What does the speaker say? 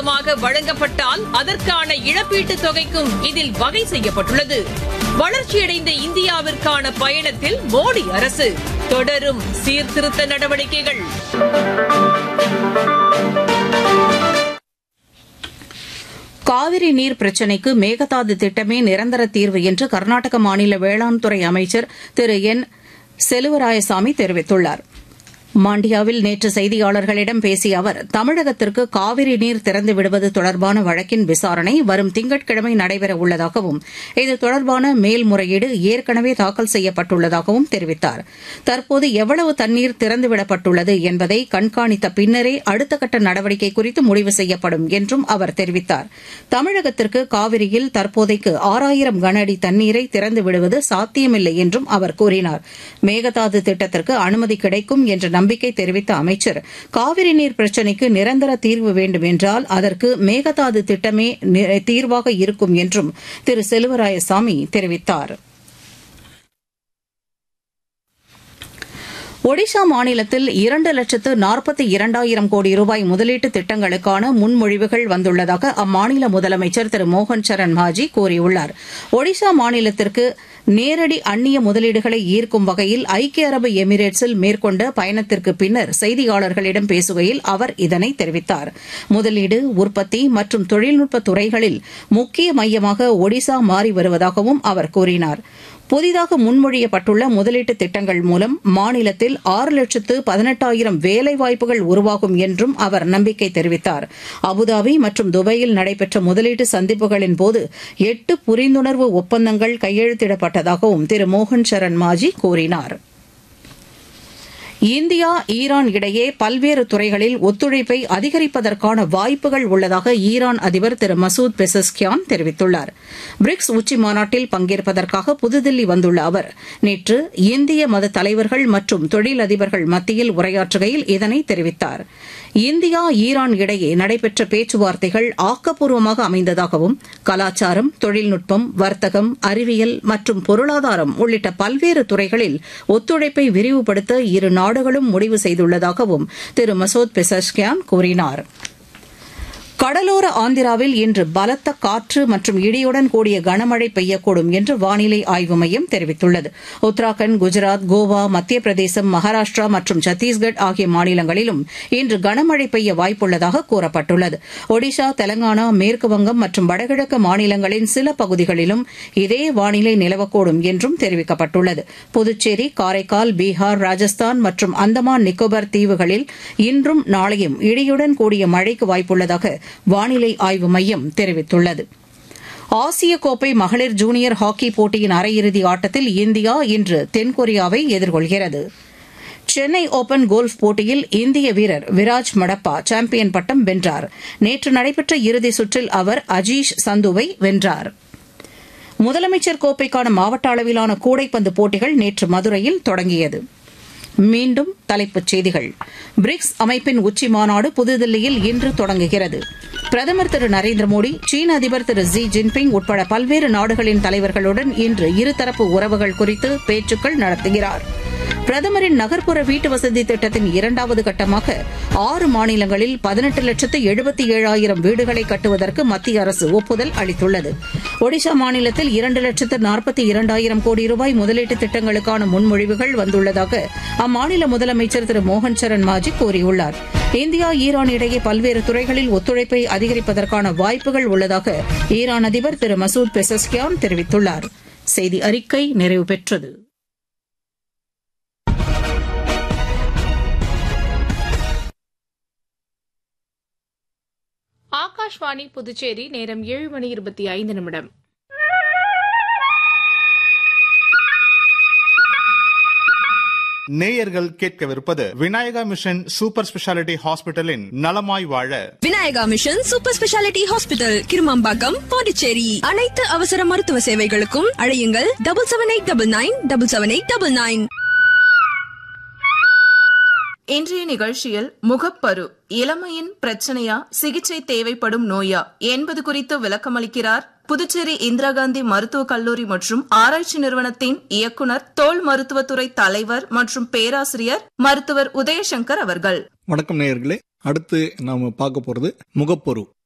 காரணமாக வழங்கப்பட்டால் அதற்கான இழப்பீட்டுத் தொகைக்கும் இதில் வகை செய்யப்பட்டுள்ளது வளர்ச்சியடைந்த இந்தியாவிற்கான பயணத்தில் மோடி அரசு தொடரும் சீர்திருத்த நடவடிக்கைகள் காவிரி நீர் பிரச்சினைக்கு மேகதாது திட்டமே நிரந்தர தீர்வு என்று கர்நாடக மாநில வேளாண் துறை அமைச்சர் திரு என் செலுவராயசாமி தெரிவித்துள்ளார் மாண்டியாவில் நேற்று செய்தியாளர்களிடம் பேசிய அவர் தமிழகத்திற்கு காவிரி நீர் திறந்து விடுவது தொடர்பான வழக்கின் விசாரணை வரும் திங்கட்கிழமை நடைபெற உள்ளதாகவும் இது தொடர்பான மேல்முறையீடு ஏற்கனவே தாக்கல் செய்யப்பட்டுள்ளதாகவும் தெரிவித்தார் தற்போது எவ்வளவு தண்ணீர் திறந்துவிடப்பட்டுள்ளது என்பதை கண்காணித்த பின்னரே அடுத்த கட்ட நடவடிக்கை குறித்து முடிவு செய்யப்படும் என்றும் அவர் தெரிவித்தார் தமிழகத்திற்கு காவிரியில் தற்போதைக்கு ஆறாயிரம் கன அடி தண்ணீரை திறந்து விடுவது சாத்தியமில்லை என்றும் அவர் கூறினார் மேகதாது திட்டத்திற்கு அனுமதி கிடைக்கும் என்ற நம்பிக்கை தெரிவித்த அமைச்சர் காவிரி நீர் பிரச்சினைக்கு நிரந்தர தீர்வு வேண்டும் என்றால் அதற்கு மேகதாது திட்டமே தீர்வாக இருக்கும் என்றும் திரு செல்வராயசாமி தெரிவித்தார் ஒடிஷா மாநிலத்தில் இரண்டு லட்சத்து நாற்பத்தி இரண்டாயிரம் கோடி ரூபாய் முதலீட்டு திட்டங்களுக்கான முன்மொழிவுகள் வந்துள்ளதாக அம்மாநில முதலமைச்சர் திரு மோகன் சரண் மாஜி கூறியுள்ளார் ஒடிஷா மாநிலத்திற்கு நேரடி அந்நிய முதலீடுகளை ஈர்க்கும் வகையில் ஐக்கிய அரபு எமிரேட்ஸில் மேற்கொண்ட பயணத்திற்கு பின்னர் செய்தியாளர்களிடம் பேசுகையில் அவர் இதனை தெரிவித்தார் முதலீடு உற்பத்தி மற்றும் தொழில்நுட்ப துறைகளில் முக்கிய மையமாக ஒடிசா மாறி வருவதாகவும் அவர் கூறினார் புதிதாக முன்மொழியப்பட்டுள்ள முதலீட்டு திட்டங்கள் மூலம் மாநிலத்தில் ஆறு லட்சத்து பதினெட்டாயிரம் வேலைவாய்ப்புகள் உருவாகும் என்றும் அவர் நம்பிக்கை தெரிவித்தார் அபுதாபி மற்றும் துபாயில் நடைபெற்ற முதலீட்டு சந்திப்புகளின் போது எட்டு புரிந்துணர்வு ஒப்பந்தங்கள் கையெழுத்திடப்பட்டதாகவும் திரு மோகன் சரண் மாஜி கூறினாா் இந்தியா ஈரான் இடையே பல்வேறு துறைகளில் ஒத்துழைப்பை அதிகரிப்பதற்கான வாய்ப்புகள் உள்ளதாக ஈரான் அதிபர் திரு மசூத் பெசஸ்கியான் தெரிவித்துள்ளார் பிரிக்ஸ் உச்சி மாநாட்டில் பங்கேற்பதற்காக புதுதில்லி வந்துள்ள அவர் நேற்று இந்திய மத தலைவர்கள் மற்றும் தொழிலதிபர்கள் மத்தியில் உரையாற்றுகையில் இதனை தெரிவித்தார் இந்தியா ஈரான் இடையே நடைபெற்ற பேச்சுவார்த்தைகள் ஆக்கப்பூர்வமாக அமைந்ததாகவும் கலாச்சாரம் தொழில்நுட்பம் வர்த்தகம் அறிவியல் மற்றும் பொருளாதாரம் உள்ளிட்ட பல்வேறு துறைகளில் ஒத்துழைப்பை விரிவுபடுத்த இரு நாடுகளும் முடிவு செய்துள்ளதாகவும் திரு மசோத் பெசஷ்கியான் கூறினார் கடலோர ஆந்திராவில் இன்று பலத்த காற்று மற்றும் இடியுடன் கூடிய கனமழை பெய்யக்கூடும் என்று வானிலை ஆய்வு மையம் தெரிவித்துள்ளது உத்தராகண்ட் குஜராத் கோவா மத்திய பிரதேசம் மகாராஷ்டிரா மற்றும் சத்தீஸ்கட் ஆகிய மாநிலங்களிலும் இன்று கனமழை பெய்ய வாய்ப்புள்ளதாக கூறப்பட்டுள்ளது ஒடிஷா தெலங்கானா மேற்குவங்கம் மற்றும் வடகிழக்கு மாநிலங்களின் சில பகுதிகளிலும் இதே வானிலை நிலவக்கூடும் என்றும் தெரிவிக்கப்பட்டுள்ளது புதுச்சேரி காரைக்கால் பீகார் ராஜஸ்தான் மற்றும் அந்தமான் நிக்கோபார் தீவுகளில் இன்றும் நாளையும் இடியுடன் கூடிய மழைக்கு வாய்ப்புள்ளதாக வானிலை ஆய்வு மையம் தெரிவித்துள்ளது ஆசிய கோப்பை மகளிர் ஜூனியர் ஹாக்கி போட்டியின் அரையிறுதி ஆட்டத்தில் இந்தியா இன்று தென்கொரியாவை எதிர்கொள்கிறது சென்னை ஓபன் கோல்ஃப் போட்டியில் இந்திய வீரர் விராஜ் மடப்பா சாம்பியன் பட்டம் வென்றார் நேற்று நடைபெற்ற இறுதி சுற்றில் அவர் அஜீஷ் சந்துவை வென்றார் முதலமைச்சர் கோப்பைக்கான மாவட்ட அளவிலான கூடைப்பந்து போட்டிகள் நேற்று மதுரையில் தொடங்கியது மீண்டும் தலைப்புச் செய்திகள் பிரிக்ஸ் அமைப்பின் உச்சி மாநாடு புதுதில்லியில் இன்று தொடங்குகிறது பிரதமர் திரு நரேந்திர மோடி சீன அதிபர் திரு ஜி ஜின்பிங் உட்பட பல்வேறு நாடுகளின் தலைவர்களுடன் இன்று இருதரப்பு உறவுகள் குறித்து பேச்சுக்கள் நடத்துகிறார் பிரதமரின் நகர்ப்புற வீட்டு வசதி திட்டத்தின் இரண்டாவது கட்டமாக ஆறு மாநிலங்களில் பதினெட்டு லட்சத்து எழுபத்தி ஏழாயிரம் வீடுகளை கட்டுவதற்கு மத்திய அரசு ஒப்புதல் அளித்துள்ளது ஒடிஷா மாநிலத்தில் இரண்டு லட்சத்து நாற்பத்தி இரண்டாயிரம் கோடி ரூபாய் முதலீட்டு திட்டங்களுக்கான முன்மொழிவுகள் வந்துள்ளதாக அம்மாநில முதலமைச்சர் திரு மோகன் சரண் மாஜி கூறியுள்ளார் இந்தியா ஈரான் இடையே பல்வேறு துறைகளில் ஒத்துழைப்பை அதிகரிப்பதற்கான வாய்ப்புகள் உள்ளதாக ஈரான் அதிபர் திரு மசூத் பெசஸ்கியான் தெரிவித்துள்ளார் செய்தி அறிக்கை நிறைவு பெற்றது ஆகாஷ்வாணி புதுச்சேரி நேரம் ஏழு மணி இருபத்தி ஐந்து நிமிடம் நேயர்கள் கேட்கவிருப்பது விநாயகா மிஷன் சூப்பர் ஸ்பெஷாலிட்டி ஹாஸ்பிட்டலின் நலமாய் வாழ Vinayaka mission super speciality hospital Kirumampakkam Pondicherry அனைத்து அவசர மருத்துவ சேவைகளுக்கும் அழையுங்கள் double seven eight double nine double seven eight double nine இன்றைய நிகழ்ச்சியில் முகப்பரு இளமையின் பிரச்சனையா சிகிச்சை தேவைப்படும் நோயா என்பது குறித்து விளக்கமளிக்கிறார் புதுச்சேரி இந்திரா காந்தி மருத்துவக் கல்லூரி மற்றும் ஆராய்ச்சி நிறுவனத்தின் இயக்குனர் தோல் மருத்துவத்துறை தலைவர் மற்றும் பேராசிரியர் மருத்துவர் உதயசங்கர் அவர்கள் வணக்கம் நேயர்களே அடுத்து நாம பார்க்க போறது முகப்பொரு